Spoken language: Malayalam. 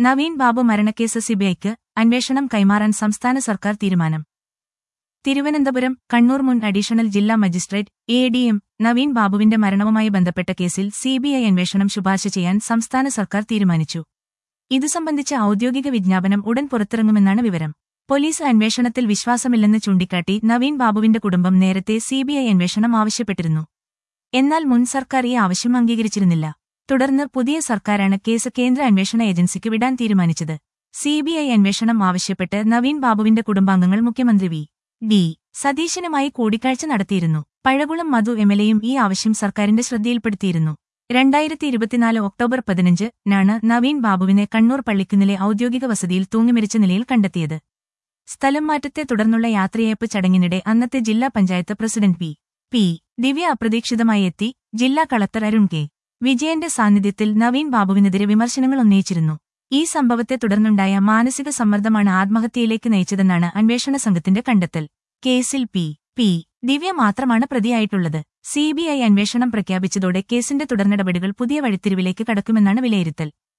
നവീൻ ബാബു മരണക്കേസ് സിബിഐക്ക് അന്വേഷണം കൈമാറാൻ സംസ്ഥാന സർക്കാർ തീരുമാനം തിരുവനന്തപുരം കണ്ണൂർ മുൻ അഡീഷണൽ ജില്ലാ magistrate A D M Naveen ബാബുവിന്റെ മരണവുമായി ബന്ധപ്പെട്ട കേസിൽ സിബിഐ അന്വേഷണം ശുപാർശ ചെയ്യാൻ സംസ്ഥാന സർക്കാർ തീരുമാനിച്ചു ഇതു സംബന്ധിച്ച ഔദ്യോഗിക വിജ്ഞാപനം ഉടൻ പുറത്തിറങ്ങുമെന്നാണ് വിവരം പോലീസ് അന്വേഷണത്തിൽ വിശ്വാസമില്ലെന്ന് ചൂണ്ടിക്കാട്ടി നവീൻ ബാബുവിന്റെ കുടുംബം നേരത്തെ സിബിഐ അന്വേഷണം ആവശ്യപ്പെട്ടിരുന്നു എന്നാൽ മുൻ സർക്കാർ ഈ ആവശ്യം അംഗീകരിച്ചിരുന്നില്ല തുടർന്ന് പുതിയ സർക്കാരാണ് കേസ് കേന്ദ്ര അന്വേഷണ ഏജൻസിക്ക് വിടാൻ തീരുമാനിച്ചത് സിബിഐ അന്വേഷണം ആവശ്യപ്പെട്ട് നവീൻ ബാബുവിന്റെ കുടുംബാംഗങ്ങൾ മുഖ്യമന്ത്രി വി ഡി സതീശനുമായി കൂടിക്കാഴ്ച നടത്തിയിരുന്നു പഴകുളം മധു എംഎൽഎയും ഈ ആവശ്യം സർക്കാരിന്റെ ശ്രദ്ധയിൽപ്പെടുത്തിയിരുന്നു രണ്ടായിരത്തി ഇരുപത്തിനാല് ഒക്ടോബർ പതിനഞ്ച് നാണ് നവീൻ ബാബുവിനെ കണ്ണൂർ പള്ളിക്കുന്നിലെ ഔദ്യോഗിക വസതിയിൽ തൂങ്ങിമരിച്ച നിലയിൽ കണ്ടെത്തിയത് സ്ഥലം മാറ്റത്തെ തുടർന്നുള്ള യാത്രയയപ്പ് ചടങ്ങിനിടെ അന്നത്തെ ജില്ലാ panchayat president P P Divya അപ്രതീക്ഷിതമായി എത്തി ജില്ലാ കളക്ടർ അരുൺ കെ വിജയന്റെ സാന്നിധ്യത്തിൽ നവീൻ ബാബുവിനെതിരെ വിമർശനങ്ങൾ ഉന്നയിച്ചിരുന്നു ഈ സംഭവത്തെ തുടർന്നുണ്ടായ മാനസിക സമ്മർദ്ദമാണ് ആത്മഹത്യയിലേക്ക് നയിച്ചതെന്നാണ് അന്വേഷണ സംഘത്തിന്റെ കണ്ടെത്തൽ കേസിൽ പി പി ദിവ്യ മാത്രമാണ് പ്രതിയായിട്ടുള്ളത് സിബിഐ അന്വേഷണം പ്രഖ്യാപിച്ചതോടെ കേസിന്റെ തുടർനടപടികൾ പുതിയ വഴിത്തിരിവിലേക്ക് കടക്കുമെന്നാണ് വിലയിരുത്തൽ